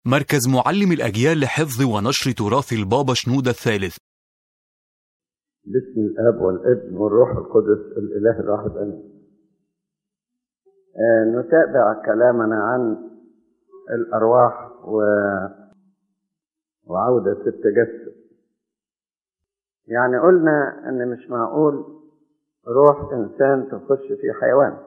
مركز معلم الأجيال لحفظ ونشر تراث البابا شنودة الثالث باسم الاب والابن والروح القدس الاله الواحد امين آه، نتابع كلامنا عن الارواح و... وعوده التجسد يعني قلنا ان مش معقول روح انسان تخش في حيوان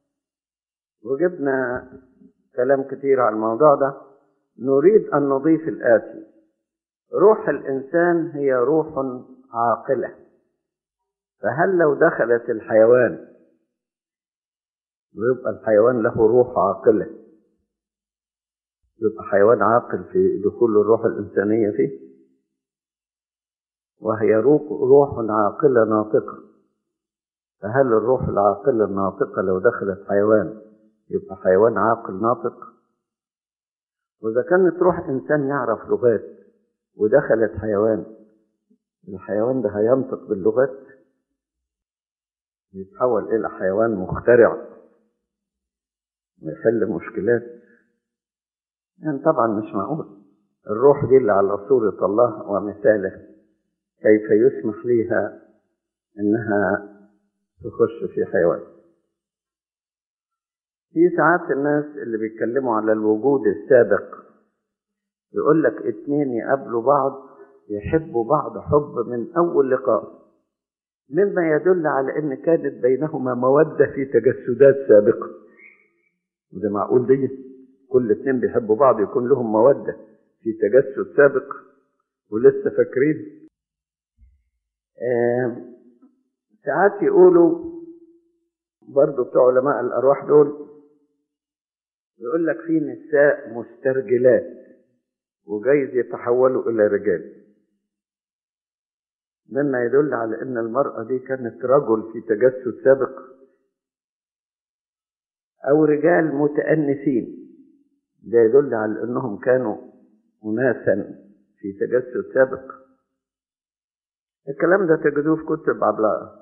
وجبنا كلام كتير على الموضوع ده نريد ان نضيف الاتي روح الانسان هي روح عاقله فهل لو دخلت الحيوان ويبقى الحيوان له روح عاقلة يبقى حيوان عاقل في دخول الروح الإنسانية فيه وهي روح, روح عاقلة ناطقة فهل الروح العاقلة الناطقة لو دخلت حيوان يبقى حيوان عاقل ناطق وإذا كانت روح إنسان يعرف لغات ودخلت حيوان الحيوان ده هينطق باللغات يتحول إلى حيوان مخترع ويحل مشكلات يعني طبعا مش معقول الروح دي اللي على صورة الله ومثاله كيف يسمح ليها إنها تخش في حيوان في ساعات الناس اللي بيتكلموا على الوجود السابق يقول لك اتنين يقابلوا بعض يحبوا بعض حب من أول لقاء مما يدل على ان كانت بينهما موده في تجسدات سابقه وده معقول دي كل اتنين بيحبوا بعض يكون لهم موده في تجسد سابق ولسه فاكرين آه ساعات يقولوا برضو بتوع علماء الارواح دول يقول لك في نساء مسترجلات وجايز يتحولوا الى رجال مما يدل على ان المرأة دي كانت رجل في تجسد سابق او رجال متأنسين ده يدل على انهم كانوا اناسا في تجسد سابق الكلام ده تجدوه في كتب عبد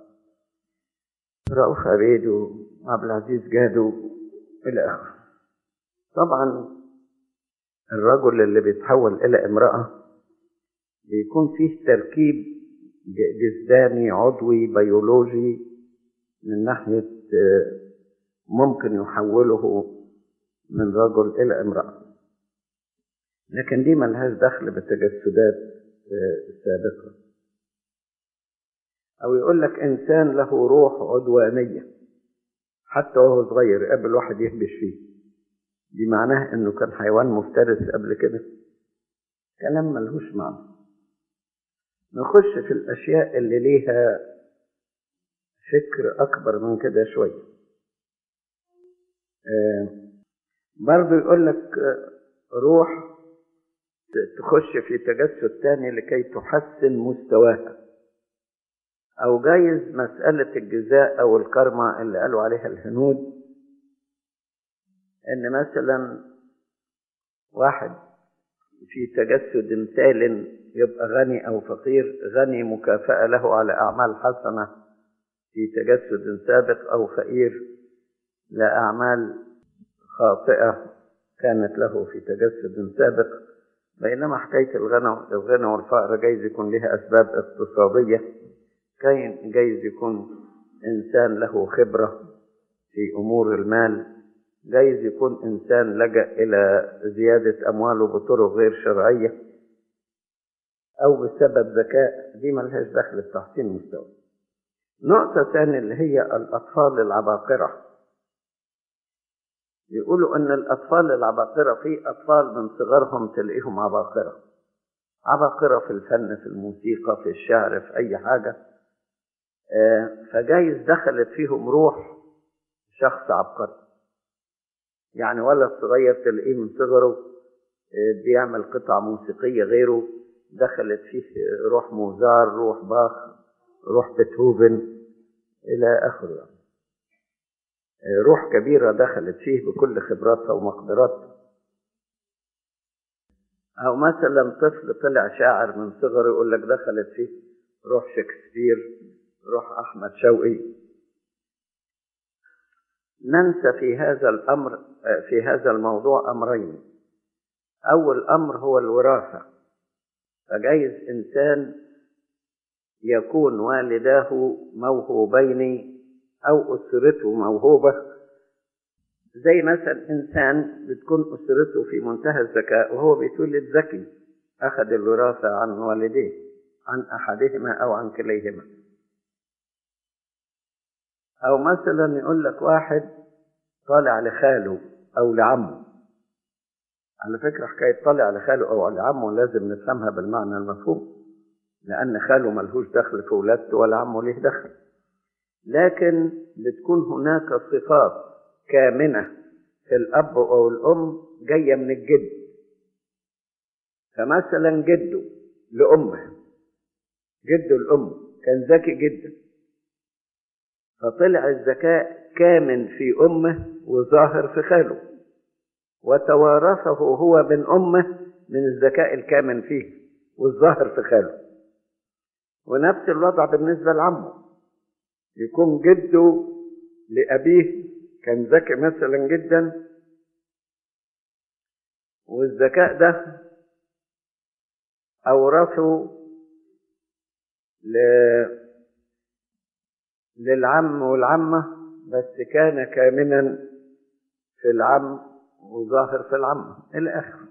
رؤوف عبيد وعبد العزيز جادو الى اخره طبعا الرجل اللي بيتحول الى امرأة بيكون فيه تركيب جسداني عضوي بيولوجي من ناحية ممكن يحوله من رجل إلى امرأة لكن دي ملهاش دخل بالتجسدات السابقة أو يقول لك إنسان له روح عدوانية حتى وهو صغير يقابل واحد يهبش فيه دي معناها إنه كان حيوان مفترس قبل كده كلام ملهوش معنى نخش في الأشياء اللي ليها فكر أكبر من كده شوية آه برضو يقول لك روح تخش في تجسد تاني لكي تحسن مستواها أو جايز مسألة الجزاء أو الكرمة اللي قالوا عليها الهنود إن مثلا واحد في تجسد مثال يبقى غني أو فقير غني مكافأة له على أعمال حسنة في تجسد سابق أو فقير لأعمال خاطئة كانت له في تجسد سابق بينما حكاية الغنى الغنى والفقر جايز يكون لها أسباب اقتصادية كاين جايز يكون إنسان له خبرة في أمور المال جايز يكون إنسان لجأ إلى زيادة أمواله بطرق غير شرعية أو بسبب ذكاء دي ملهاش دخل في تحسين المستوى. نقطة ثانية اللي هي الأطفال العباقرة. يقولوا إن الأطفال العباقرة في أطفال من صغرهم تلاقيهم عباقرة. عباقرة في الفن في الموسيقى في الشعر في أي حاجة. فجايز دخلت فيهم روح شخص عبقري. يعني ولد صغير تلاقيه من صغره بيعمل قطع موسيقية غيره دخلت فيه روح موزار روح باخ روح بيتهوفن إلى آخره روح كبيرة دخلت فيه بكل خبراتها ومقدراتها أو مثلا طفل طلع شاعر من صغره يقول لك دخلت فيه روح شكسبير روح أحمد شوقي ننسى في هذا الأمر في هذا الموضوع أمرين أول أمر هو الوراثة فجايز إنسان يكون والداه موهوبين أو أسرته موهوبة زي مثلا إنسان بتكون أسرته في منتهى الذكاء وهو بيتولد ذكي أخذ الوراثة عن والديه عن أحدهما أو عن كليهما أو مثلا يقول لك واحد طالع لخاله أو لعمه على فكرة حكاية طالع لخاله أو لعمه لازم نفهمها بالمعنى المفهوم لأن خاله ملهوش دخل في ولادته ولا عمه ليه دخل لكن بتكون هناك صفات كامنة في الأب أو الأم جاية من الجد فمثلا جده لأمه جده الأم كان ذكي جدا فطلع الذكاء كامن في أمه وظاهر في خاله وتوارثه هو من أمه من الذكاء الكامن فيه والظاهر في خاله ونفس الوضع بالنسبة لعمه يكون جده لأبيه كان ذكي مثلا جدا والذكاء ده أورثه ل... للعم والعمة بس كان كامنا في العم وظاهر في العمة إلى آخره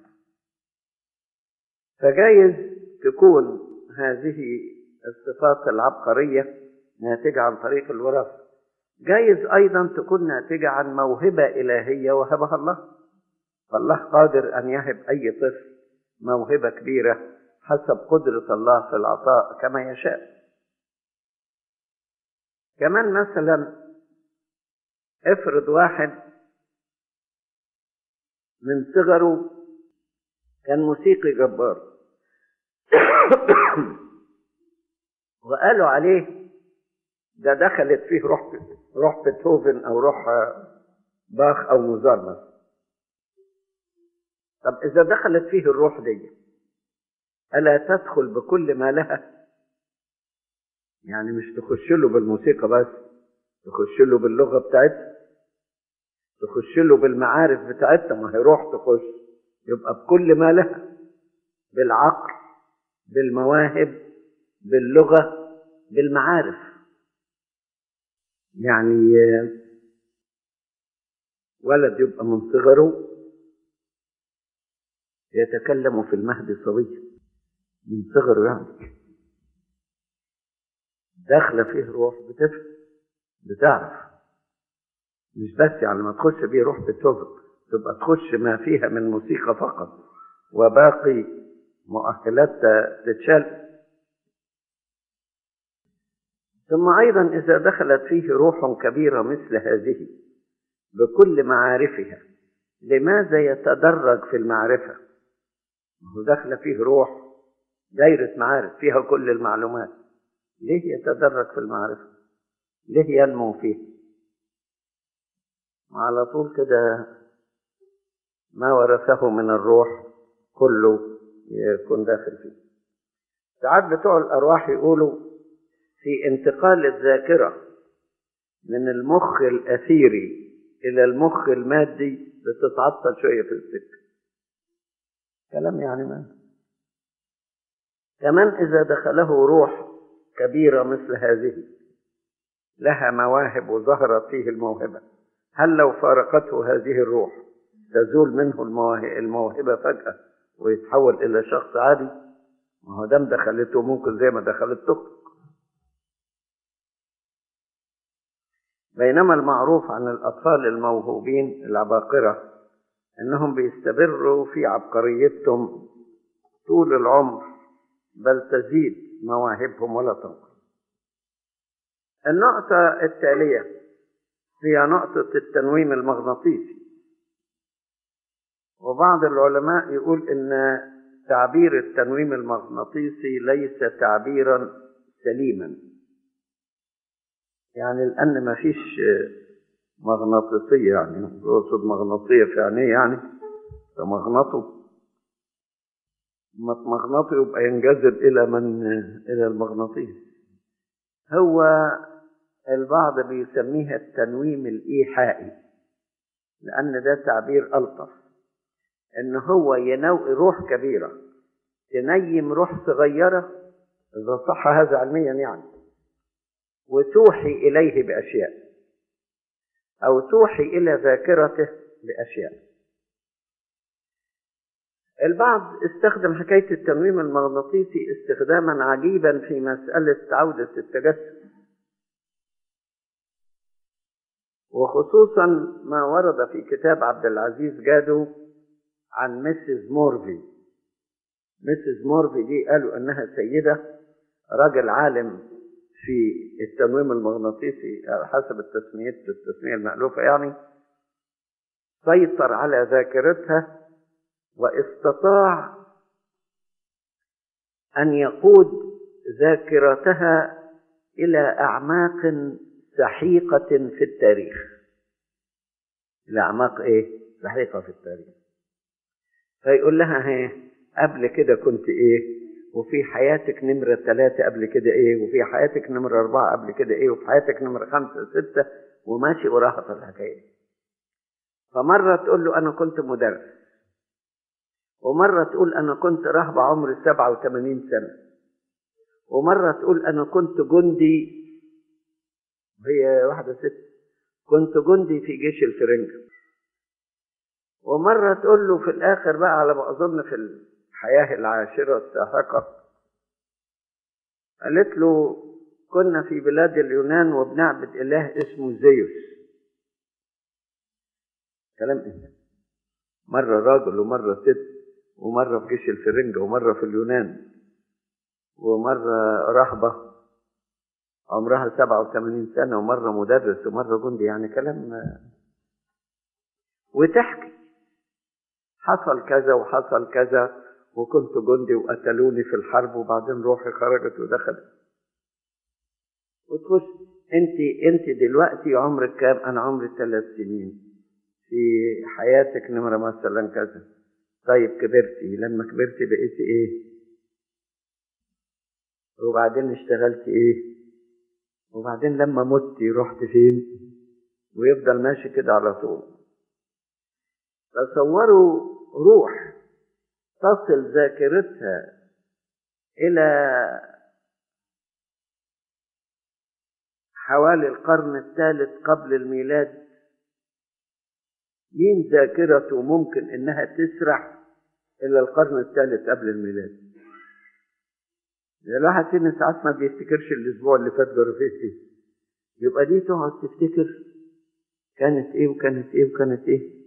فجايز تكون هذه الصفات العبقرية ناتجة عن طريق الوراثة جايز أيضا تكون ناتجة عن موهبة إلهية وهبها الله فالله قادر أن يهب أي طفل موهبة كبيرة حسب قدرة الله في العطاء كما يشاء كمان مثلا افرض واحد من صغره كان موسيقي جبار وقالوا عليه ده دخلت فيه روح روح بيتهوفن او روح باخ او موزار مثلا طب اذا دخلت فيه الروح دي الا تدخل بكل ما لها يعني مش تخش له بالموسيقى بس تخش له باللغه بتاعتها تخش له بالمعارف بتاعتها ما هي روح تخش يبقى بكل ما لها بالعقل بالمواهب باللغه بالمعارف يعني ولد يبقى من صغره يتكلم في المهد صبيا من صغره يعني داخله فيه روح بتفهم بتعرف مش بس يعني ما تخش بيه روح بتوفق تبقى تخش ما فيها من موسيقى فقط وباقي مؤهلات تتشال ثم أيضا إذا دخلت فيه روح كبيرة مثل هذه بكل معارفها لماذا يتدرج في المعرفة؟ هو داخل فيه روح دايرة معارف فيها كل المعلومات ليه يتدرج في المعرفة؟ ليه ينمو فيه؟ على طول كده ما ورثه من الروح كله يكون داخل فيه ساعات بتوع الأرواح يقولوا في انتقال الذاكرة من المخ الأثيري إلى المخ المادي بتتعطل شوية في السكة كلام يعني ما كمان إذا دخله روح كبيرة مثل هذه لها مواهب وظهرت فيه الموهبة هل لو فارقته هذه الروح تزول منه الموهبة فجأة ويتحول إلى شخص عادي ما هو دام دخلته ممكن زي ما دخلت تخرج بينما المعروف عن الأطفال الموهوبين العباقرة أنهم بيستمروا في عبقريتهم طول العمر بل تزيد مواهبهم ولا تنقص النقطة التالية هي نقطة التنويم المغناطيسي وبعض العلماء يقول ان تعبير التنويم المغناطيسي ليس تعبيرا سليما يعني لان ما فيش مغناطيسية يعني يقصد مغناطية في عينيه يعني فمغناطه مغناطه يبقى ينجذب إلى من إلى المغناطيس هو البعض بيسميها التنويم الإيحائي لأن ده تعبير ألطف ان هو ينوي روح كبيرة تنيم روح صغيرة اذا صح هذا علميا يعني وتوحي اليه باشياء او توحي الى ذاكرته باشياء البعض استخدم حكاية التنويم المغناطيسي استخداما عجيبا في مسألة عودة التجسد وخصوصا ما ورد في كتاب عبد العزيز جادو عن مسز مورفي مسز مورفي دي قالوا انها سيدة راجل عالم في التنويم المغناطيسي حسب التسمية التسمية المألوفة يعني سيطر على ذاكرتها واستطاع أن يقود ذاكرتها إلى أعماق سحيقة في التاريخ إلى أعماق إيه؟ سحيقة في التاريخ فيقول لها هي قبل كده كنت إيه؟ وفي حياتك نمرة ثلاثة قبل كده إيه؟ وفي حياتك نمرة أربعة قبل كده إيه؟ وفي حياتك نمرة خمسة ستة وماشي وراها في الحكاية دي. فمرة تقول له أنا كنت مدرس ومرة تقول أنا كنت راهبة عمري 87 سنة ومرة تقول أنا كنت جندي هي واحدة ست كنت جندي في جيش الفرنجة ومرة تقول له في الآخر بقى على ما أظن في الحياة العاشرة الساحقة قالت له كنا في بلاد اليونان وبنعبد إله اسمه زيوس كلام إيه مرة راجل ومرة ست ومرة في جيش الفرنجة ومرة في اليونان ومرة رهبة عمرها 87 سنة ومرة مدرس ومرة جندي يعني كلام وتحكي حصل كذا وحصل كذا وكنت جندي وقتلوني في الحرب وبعدين روحي خرجت ودخلت وتخش انت انت دلوقتي عمرك كام انا عمري ثلاث سنين في حياتك نمرة مثلا كذا طيب كبرتي لما كبرتي بقيتي ايه وبعدين اشتغلتي ايه وبعدين لما متي رحت فين ويفضل ماشي كده على طول تصوروا روح تصل ذاكرتها الى حوالي القرن الثالث قبل الميلاد مين ذاكرته ممكن انها تسرح الى القرن الثالث قبل الميلاد الواحد فينا ساعات ما بيفتكرش الاسبوع اللي فات جرى فيه ايه يبقى دي تقعد تفتكر كانت ايه وكانت ايه وكانت ايه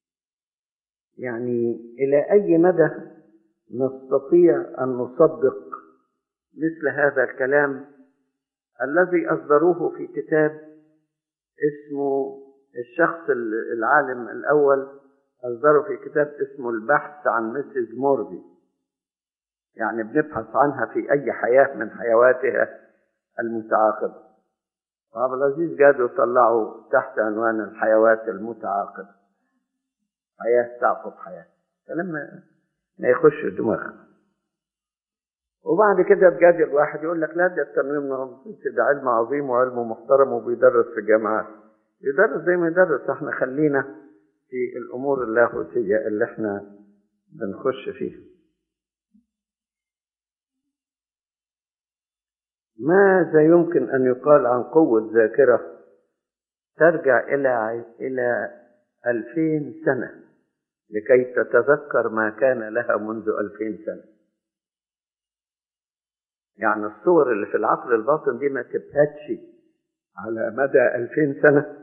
يعني الى اي مدى نستطيع ان نصدق مثل هذا الكلام الذي اصدروه في كتاب اسمه الشخص العالم الأول أصدره في كتاب اسمه البحث عن مسز موربي يعني بنبحث عنها في أي حياة من حيواتها المتعاقبة وعبد العزيز جادو طلعوا تحت عنوان الحيوات المتعاقبة حياة تعقب حياة فلما ما يخش دماغها وبعد كده بجد الواحد يقول لك لا ده التنويم ده علم عظيم وعلم محترم وبيدرس في الجامعات يدرس زي ما يدرس احنا خلينا في الامور اللاهوتيه اللي احنا بنخش فيها ماذا يمكن ان يقال عن قوه ذاكره ترجع الى الى الفين سنه لكي تتذكر ما كان لها منذ الفين سنه يعني الصور اللي في العقل الباطن دي ما تبهتش على مدى ألفين سنة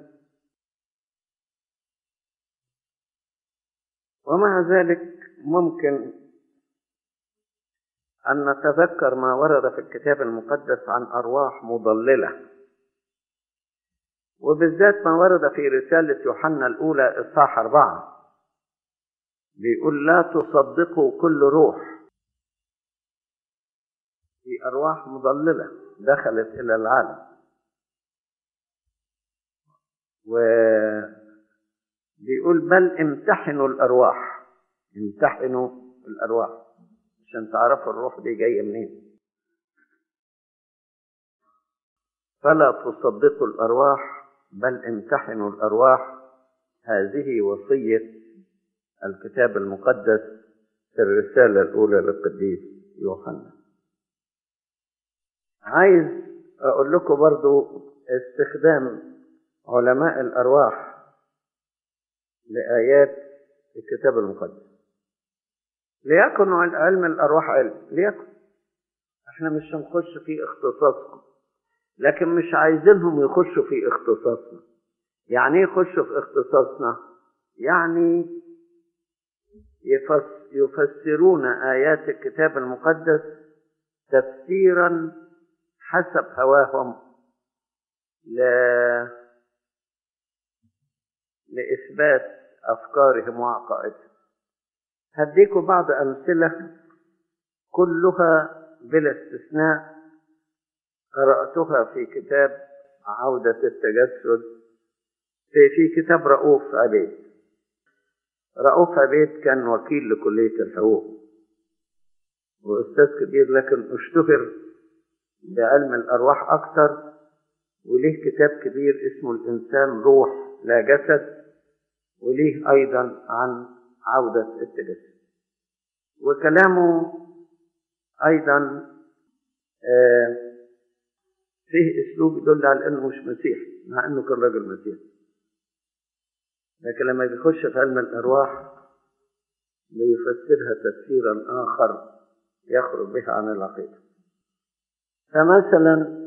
ومع ذلك ممكن أن نتذكر ما ورد في الكتاب المقدس عن أرواح مضللة وبالذات ما ورد في رسالة يوحنا الأولى إصحاح أربعة بيقول لا تصدقوا كل روح في أرواح مضللة دخلت إلى العالم وبيقول بل امتحنوا الأرواح امتحنوا الأرواح عشان تعرفوا الروح دي جاية منين فلا تصدقوا الأرواح بل امتحنوا الأرواح هذه وصية الكتاب المقدس في الرسالة الأولى للقديس يوحنا عايز أقول لكم برضو استخدام علماء الأرواح لآيات الكتاب المقدس ليكن علم الأرواح علم ليكن احنا مش هنخش في اختصاصهم لكن مش عايزينهم يخشوا في اختصاصنا يعني ايه يخشوا في اختصاصنا يعني يفسرون آيات الكتاب المقدس تفسيرا حسب هواهم ل... لإثبات أفكارهم وعقائدهم هديكم بعض أمثلة كلها بلا استثناء قرأتها في كتاب عودة التجسد في, في كتاب رؤوف عبيد رؤوف عبيد كان وكيل لكلية الحقوق وأستاذ كبير لكن اشتهر بعلم الأرواح أكثر وليه كتاب كبير اسمه الإنسان روح لا جسد وليه أيضا عن عودة التجسد وكلامه أيضا فيه أسلوب يدل على أنه مش مسيحي مع أنه كان راجل مسيحي لكن لما بيخش في علم الأرواح بيفسرها تفسيرا آخر يخرج به عن العقيدة فمثلا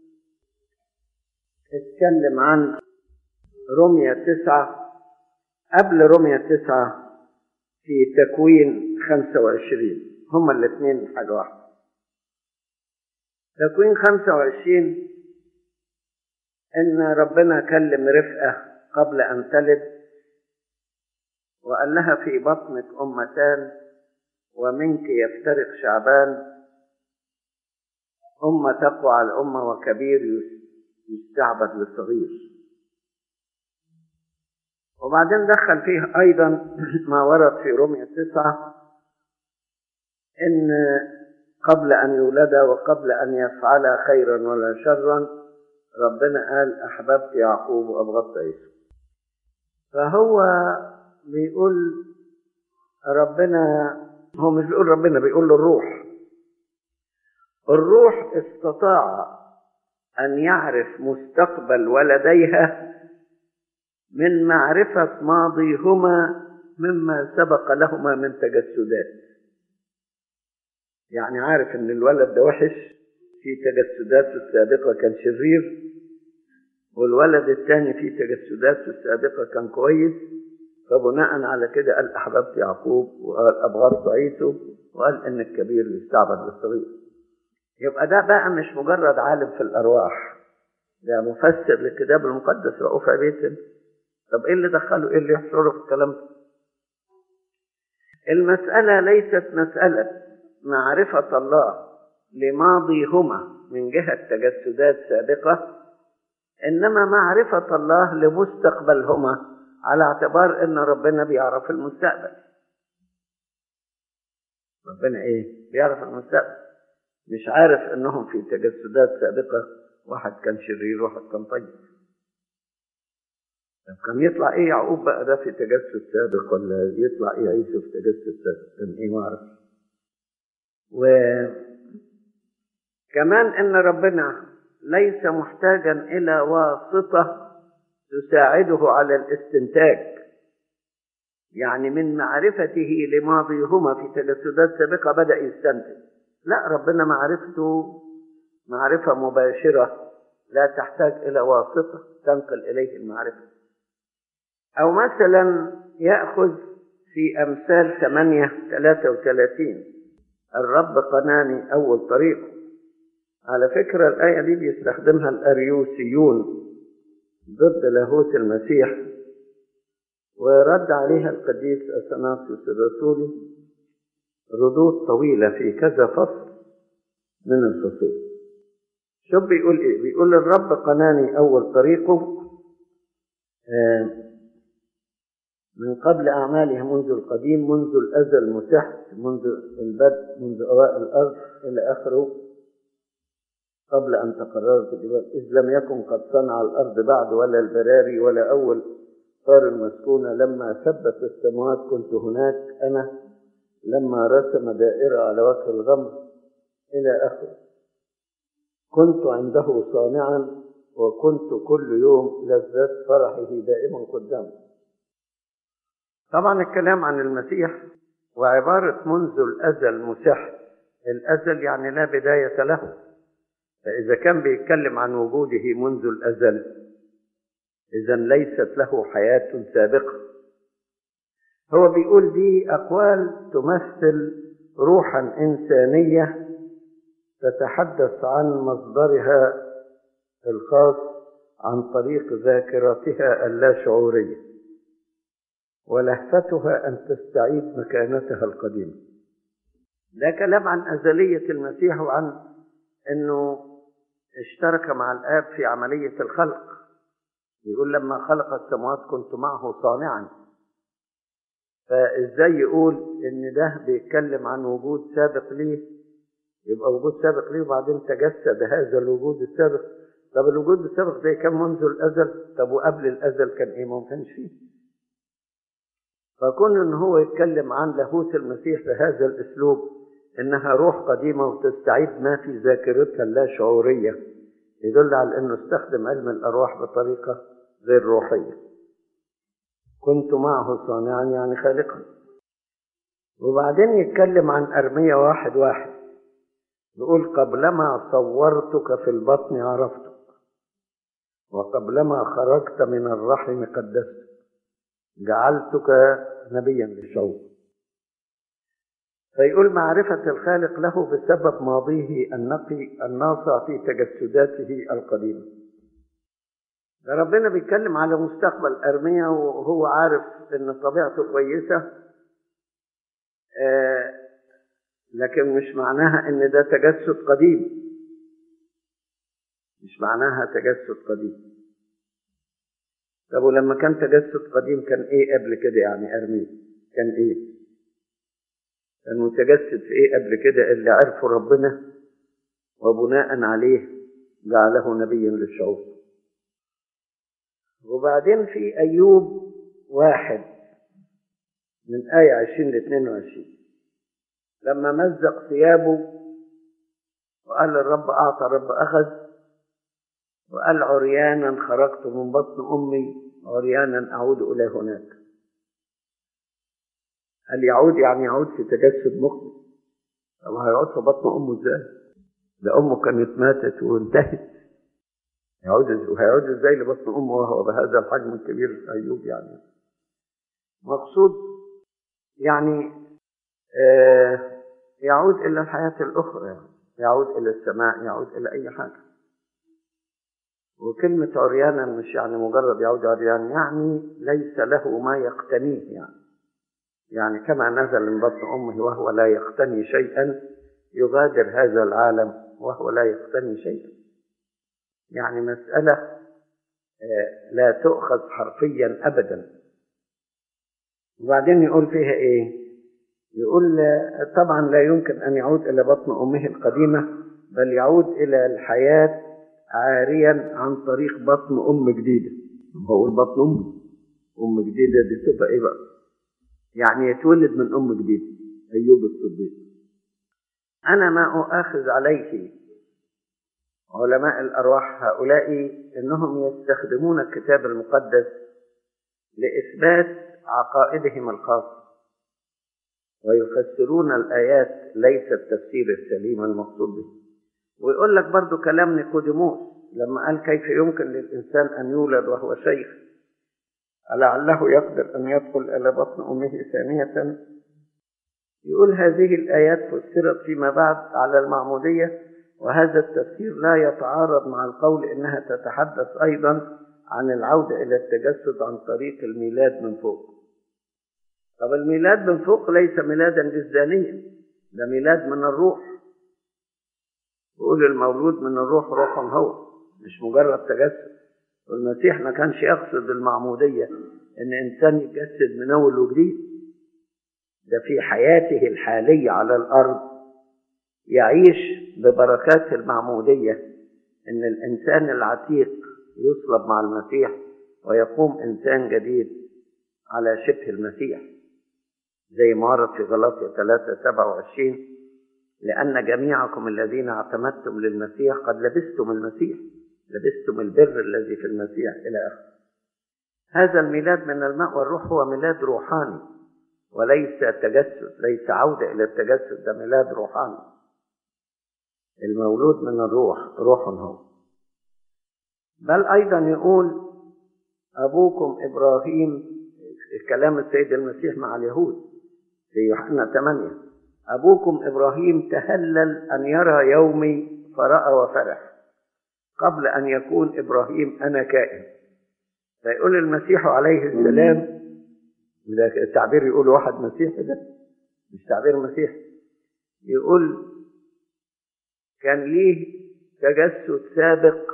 اتكلم عن رمية تسعة قبل رمية تسعة في تكوين خمسة وعشرين هما الاثنين حاجة واحدة تكوين خمسة وعشرين إن ربنا كلم رفقة قبل أن تلد وقال لها في بطنك أمتان ومنك يفترق شعبان أمة تقوى على أمة وكبير يستعبد للصغير وبعدين دخل فيه أيضا ما ورد في رمية تسعة إن قبل أن يولد وقبل أن يفعل خيرا ولا شرا ربنا قال أحببت يعقوب وأبغضت عيسى فهو بيقول ربنا هو مش بيقول ربنا بيقول له الروح الروح استطاع أن يعرف مستقبل ولديها من معرفة ماضيهما مما سبق لهما من تجسدات يعني عارف ان الولد ده وحش في تجسداته السابقة كان شرير والولد الثاني في تجسداته السابقة كان كويس فبناء على كده قال أحببت يعقوب وقال أبغضت عيسو وقال إن الكبير يستعبد للصغير يبقى ده بقى مش مجرد عالم في الأرواح ده مفسر للكتاب المقدس رؤوف عبيد طب إيه اللي دخله إيه اللي يحصله في الكلام ده المسألة ليست مسألة معرفة الله لماضيهما من جهة تجسدات سابقة إنما معرفة الله لمستقبلهما على اعتبار إن ربنا بيعرف المستقبل ربنا إيه؟ بيعرف المستقبل مش عارف إنهم في تجسدات سابقة واحد كان شرير واحد كان طيب طب كان يطلع إيه يعقوب بقى ده في تجسد سابق ولا يطلع إيه عيسى في تجسد سابق كان إيه ما أعرفش وكمان ان ربنا ليس محتاجا الى واسطه تساعده على الاستنتاج يعني من معرفته لماضيهما في تجسدات سابقه بدا يستنتج لا ربنا معرفته معرفه مباشره لا تحتاج الى واسطه تنقل اليه المعرفه او مثلا ياخذ في امثال 8 33 الرب قناني أول طريقه على فكرة الآية دي بيستخدمها الأريوسيون ضد لاهوت المسيح ورد عليها القديس أثناسيوس الرسولي ردود طويلة في كذا فصل من الفصول شوف بيقول إيه بيقول الرب قناني أول طريقه آه من قبل أعمالها منذ القديم منذ الأزل مسحت منذ البدء منذ أوائل الأرض إلى آخره قبل أن تقررت الجبال إذ لم يكن قد صنع الأرض بعد ولا البراري ولا أول صار المسكونة لما ثبت السماوات كنت هناك أنا لما رسم دائرة على وجه الغمر إلى آخره كنت عنده صانعا وكنت كل يوم لذات فرحه دائما قدامه طبعا الكلام عن المسيح وعبارة منذ الأزل مسح الأزل يعني لا بداية له فإذا كان بيتكلم عن وجوده منذ الأزل إذا ليست له حياة سابقة هو بيقول دي أقوال تمثل روحا إنسانية تتحدث عن مصدرها الخاص عن طريق ذاكرتها اللاشعورية ولهفتها أن تستعيد مكانتها القديمة ده كلام عن أزلية المسيح وعن أنه اشترك مع الآب في عملية الخلق يقول لما خلق السماوات كنت معه صانعا فازاي يقول ان ده بيتكلم عن وجود سابق ليه يبقى وجود سابق ليه وبعدين تجسد هذا الوجود السابق طب الوجود السابق ده كان منذ الازل طب وقبل الازل كان ايه ما كانش فيه فكون ان هو يتكلم عن لاهوت المسيح بهذا الاسلوب انها روح قديمه وتستعيد ما في ذاكرتها اللاشعوريه يدل على انه استخدم علم الارواح بطريقه غير روحيه كنت معه صانعا يعني خالقا وبعدين يتكلم عن أرمية واحد واحد يقول قبلما صورتك في البطن عرفتك وقبلما خرجت من الرحم قدستك جعلتك نبيا للشعوب فيقول معرفة الخالق له بسبب ماضيه النقي الناصع في تجسداته القديمة ده ربنا بيتكلم على مستقبل أرميا وهو عارف إن طبيعته كويسة آه لكن مش معناها إن ده تجسد قديم مش معناها تجسد قديم طب ولما كان تجسد قديم كان إيه قبل كده يعني أرميا كان إيه؟ كان متجسد في إيه قبل كده اللي عرفوا ربنا وبناء عليه جعله نبيا للشعوب وبعدين في أيوب واحد من آية 20 ل 22 لما مزق ثيابه وقال الرب أعطى الرب أخذ وقال عريانا خرجت من بطن أمي عريانا أعود إلى هناك قال يعود يعني يعود في تجسد مخلص طب هيعود في بطن أمه إزاي؟ ده أمه كانت ماتت وانتهت يعود وهيعود ازاي لبطن امه وهو بهذا الحجم الكبير ايوب يعني مقصود يعني آه يعود الى الحياه الاخرى يعني يعود الى السماء يعود الى اي حاجه وكلمة عريانا مش يعني مجرد يعود عريان يعني ليس له ما يقتنيه يعني يعني كما نزل من بطن أمه وهو لا يقتني شيئا يغادر هذا العالم وهو لا يقتني شيئا يعني مسألة لا تؤخذ حرفيا أبدا وبعدين يقول فيها إيه يقول طبعا لا يمكن أن يعود إلى بطن أمه القديمة بل يعود إلى الحياة عاريا عن طريق بطن أم جديدة هو البطن أم أم جديدة دي تبقى إيه بقى يعني يتولد من أم جديدة أيوب الصديق أنا ما أؤاخذ عليه علماء الأرواح هؤلاء إنهم يستخدمون الكتاب المقدس لإثبات عقائدهم الخاصة ويفسرون الآيات ليس التفسير السليم المقصود به ويقول لك برضو كلام نيقوديموس لما قال كيف يمكن للإنسان أن يولد وهو شيخ لعله يقدر أن يدخل إلى بطن أمه ثانية يقول هذه الآيات فسرت فيما بعد على المعمودية وهذا التفسير لا يتعارض مع القول إنها تتحدث أيضا عن العودة إلى التجسد عن طريق الميلاد من فوق طب الميلاد من فوق ليس ميلادا جسدانيا ده ميلاد من الروح يقول المولود من الروح روح هو مش مجرد تجسد والمسيح ما كانش يقصد المعمودية إن إنسان يتجسد من أول وجديد ده في حياته الحالية على الأرض يعيش ببركات المعمودية إن الإنسان العتيق يصلب مع المسيح ويقوم إنسان جديد على شبه المسيح زي ما ورد في غلاطية 3 27 لأن جميعكم الذين اعتمدتم للمسيح قد لبستم المسيح لبستم البر الذي في المسيح إلى آخره هذا الميلاد من الماء والروح هو ميلاد روحاني وليس تجسد ليس عودة إلى التجسد ده ميلاد روحاني المولود من الروح روح هو بل أيضا يقول أبوكم إبراهيم كلام السيد المسيح مع اليهود في يوحنا 8 أبوكم إبراهيم تهلل أن يرى يومي فرأى وفرح قبل أن يكون إبراهيم أنا كائن فيقول المسيح عليه السلام ده التعبير يقول واحد مسيحي ده مش تعبير مسيحي يقول كان ليه تجسد سابق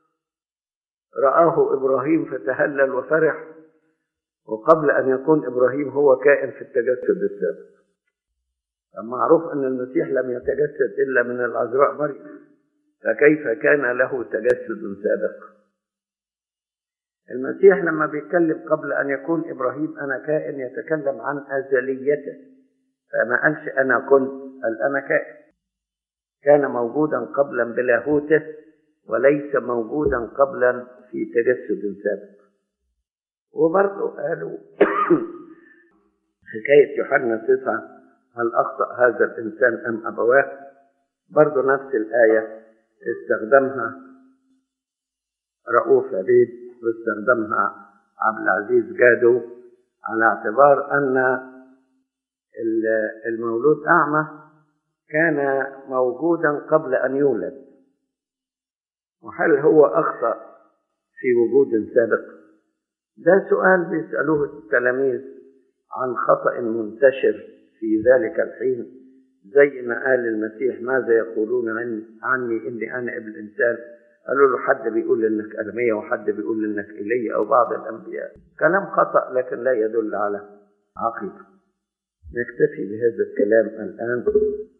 رآه إبراهيم فتهلل وفرح وقبل أن يكون إبراهيم هو كائن في التجسد السابق معروف أن المسيح لم يتجسد إلا من العذراء مريم فكيف كان له تجسد سابق المسيح لما بيتكلم قبل أن يكون إبراهيم أنا كائن يتكلم عن أزليته فما قالش أنا كنت قال أنا كائن كان موجودا قبلا بلاهوته وليس موجودا قبلا في تجسد سابق وبرضه قالوا حكاية يوحنا تسعة هل أخطأ هذا الإنسان أم أبواه برضه نفس الآية استخدمها رؤوف عبيد واستخدمها عبد العزيز جادو على اعتبار أن المولود أعمى كان موجودا قبل أن يولد وهل هو أخطأ في وجود سابق ده سؤال بيسألوه التلاميذ عن خطأ منتشر في ذلك الحين زي ما قال المسيح ماذا يقولون عن عني إني أنا ابن الإنسان قالوا له حد بيقول إنك أرمية وحد بيقول إنك إيليا أو بعض الأنبياء كلام خطأ لكن لا يدل على عقيدة نكتفي بهذا الكلام الآن